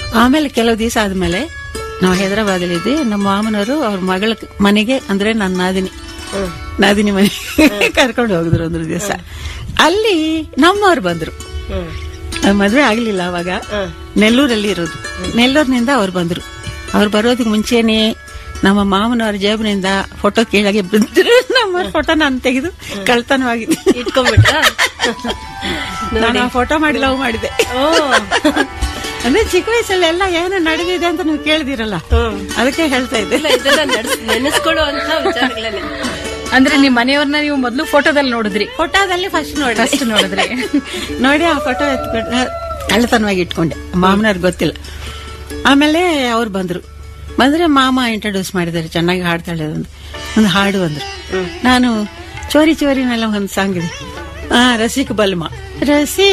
ಆಮೇಲೆ ಕೆಲವು ದಿವಸ ಆದ್ಮೇಲೆ ನಾವು ಹೈದರಾಬಾದಲ್ಲಿ ಇದ್ವಿ ನಮ್ಮ ಮಾಮನವರು ಅವ್ರ ಮಗಳ ಮನೆಗೆ ಅಂದ್ರೆ ನನ್ನ ನಾದಿನಿ ನಾದಿನಿ ಮನೆ ಕರ್ಕೊಂಡು ಹೋಗಿದ್ರು ಒಂದು ದಿವಸ ಅಲ್ಲಿ ನಮ್ಮವ್ರು ಬಂದ್ರು ಅವ್ರ್ ಮದ್ವೆ ಆಗ್ಲಿಲ್ಲ ಅವಾಗ ನೆಲ್ಲೂರಲ್ಲಿ ಇರೋದು ನೆಲ್ಲೂರಿನಿಂದ ಅವ್ರು ಬಂದ್ರು ಅವ್ರು ಬರೋದಕ್ಕೆ ಮುಂಚೆನೆ ನಮ್ಮ ಮಾಮನವ್ರ ಜೇಬಿನಿಂದ ಫೋಟೋ ಕೀಳಾಗೆ ಬಿದ್ದರು ನಮ್ಮ ಫೋಟೋ ನಾನು ತೆಗೆದು ಕಳ್ತನವಾಗಿದೆ ಇಟ್ಕೊಂಡ್ಬಿಟ್ರ ನಾನು ಆ ಫೋಟೋ ಮಾಡಿ ಲವ್ ಮಾಡಿದೆ ಅಂದ್ರೆ ಚಿಕ್ಕ ವಯಸ್ಸಲ್ಲಿ ಎಲ್ಲ ಏನೋ ನಡೆದಿದೆ ಅಂತ ನೀವು ಕೇಳಿದಿರಲ್ಲ ಅದಕ್ಕೆ ಹೇಳ್ತಾ ಇದ್ದೆ ಇಲ್ಲ ಇದೆಲ್ಲ ನಡ್ಸ್- ನೆನೆಸ್ಕೊಳ್ಳುವಂತ ವಿಚಾರಗಳೇ ಅಂದ್ರೆ ನಿಮ್ ಮನೆಯವ್ರನ್ನ ನೀವು ಮೊದ್ಲು ಫೋಟೋದಲ್ಲಿ ನೋಡಿದ್ರಿ ಫೋಟೋದಲ್ಲಿ ಫಸ್ಟ್ ನೋಡಿ ಫಸ್ಟ್ ನೋಡಿದ್ರಿ ನೋಡಿ ಆ ಫೋಟೋ ಎತ್ಕೊಂಡು ಕಳ್ಳತನವಾಗಿ ಇಟ್ಕೊಂಡೆ ಮಾಮನವ್ರಿಗೆ ಗೊತ್ತಿಲ್ಲ ಆಮೇಲೆ ಅವ್ರು ಬಂದ್ರು ಬಂದ್ರೆ ಮಾಮ ಇಂಟ್ರೊಡ್ಯೂಸ್ ಮಾಡಿದ್ದಾರೆ ಚೆನ್ನಾಗಿ ಹಾಡ್ತಾಳೆ ಒಂದು ಒಂದು ಹಾಡು ಅಂದ್ರು ನಾನು ಚೋರಿ ಚೋರಿನೆಲ್ಲ ಒಂದು ಸಾಂಗ್ ಇದೆ ಆ ರಸಿಕ್ ಬಲ್ಮ ರಸಿ